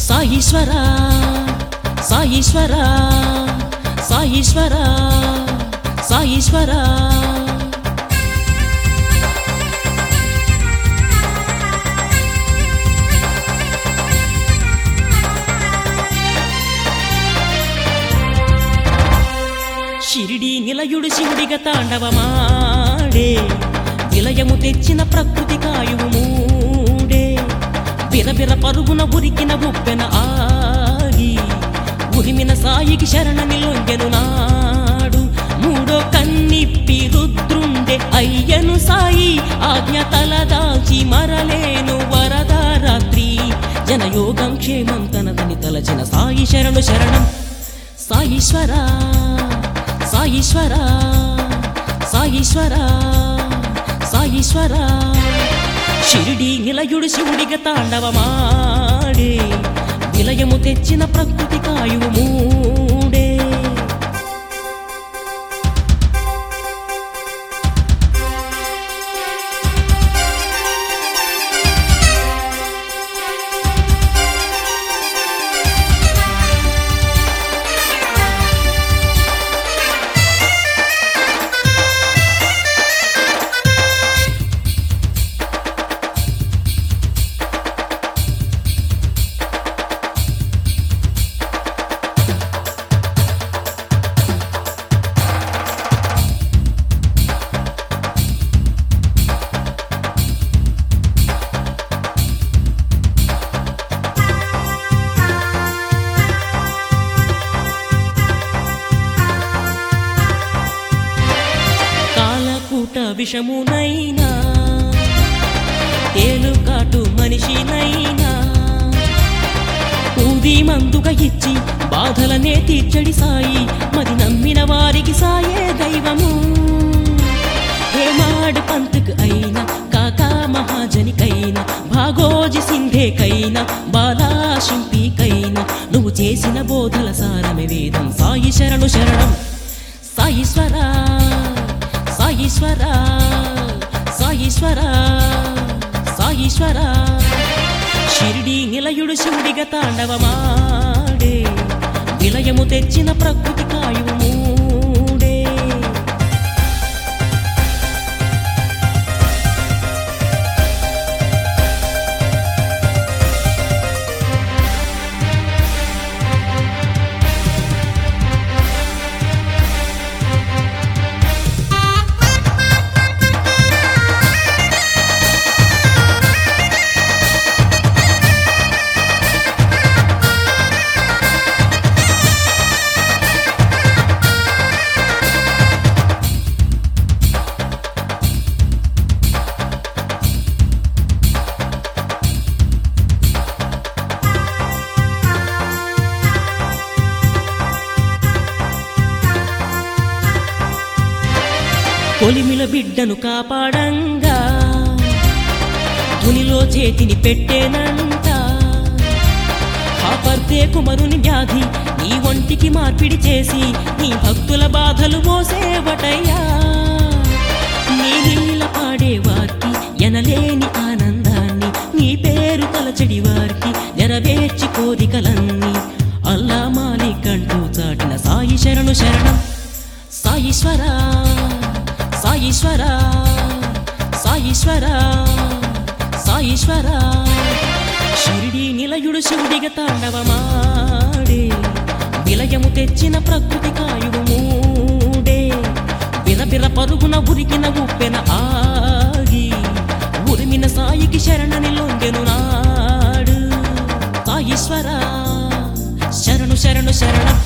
సాయీశ్వర సాయీశ్వర సాయీశ్వర సాయీశ్వర షిరిడి నిలయుడు శివుడిగా తాండవమాడే విలయము తెచ్చిన ప్రకృతి కాయువు మూడే బిరబిర పరుగున ఉరికిన ఉప్పెన ఆగి ఉరిమిన సాయికి శరణని లొంగెను నాడు మూడో కన్నిప్పి రుద్రుండే అయ్యను సాయి ఆజ్ఞ తలదాల్చి మరలేను వరదారాత్రి జనయోగం క్షేమం తనదని తలచిన సాయి శరణు శరణం సాయీశ్వర సాయీశ్వర సాయీశ్వర సాయీశ్వర షిరిడి నిలయుడు శివుడిగా తాండవమాడే విలయము తెచ్చిన ప్రకృతి కాయువు మూడే కాలకూట విషమునైనా తేలుకాటు మనిషినైనా ఊది మందుగా ఇచ్చి బాధలనే తీర్చడి సాయి మరి నమ్మిన వారికి సాయే దైవము హేమాడు పంతుకు అయినా కాకా మహాజనికైనా భాగోజి సింధేకైనా బాలా శింపికైనా నువ్వు చేసిన బోధల సారమే వేదం సాయి శరణు శరణం సాయీశ్వర సాయీశ్వర సాయీశ్వర సాయీశ్వర షిరిడి నిలయుడు శివుడిగా తాండవమాడే విలయము తెచ్చిన ప్రకృతి కాయువు మూడే కొలిమిల బిడ్డను కాపాడంగా తునిలో చేతిని పెట్టేనంట కాపర్తే కుమరుని వ్యాధి నీ ఒంటికి మార్పిడి చేసి నీ భక్తుల బాధలు మోసేవటయ్యా నీ నీళ్ళ పాడేవారికి ఎనలేని ఆనందాన్ని నీ పేరు తలచడి వారికి నెరవేర్చి కోరికలన్నీ అల్లా మాలికంటూ చాటిన సాయి శరణు శరణం సాయీశ్వర సాయీశ్వర సాయీశ్వర సాయీశ్వర షిరిడి నిలయుడు శివుడిగా తాండవమాడే విలయము తెచ్చిన ప్రకృతి కాయువు మూడే బిరబిర పరుగున ఉరికిన ఉప్పెన ఆగి ఉరిమిన సాయికి శరణని లొంగెను నాడు సాయీశ్వర శరణు శరణు శరణం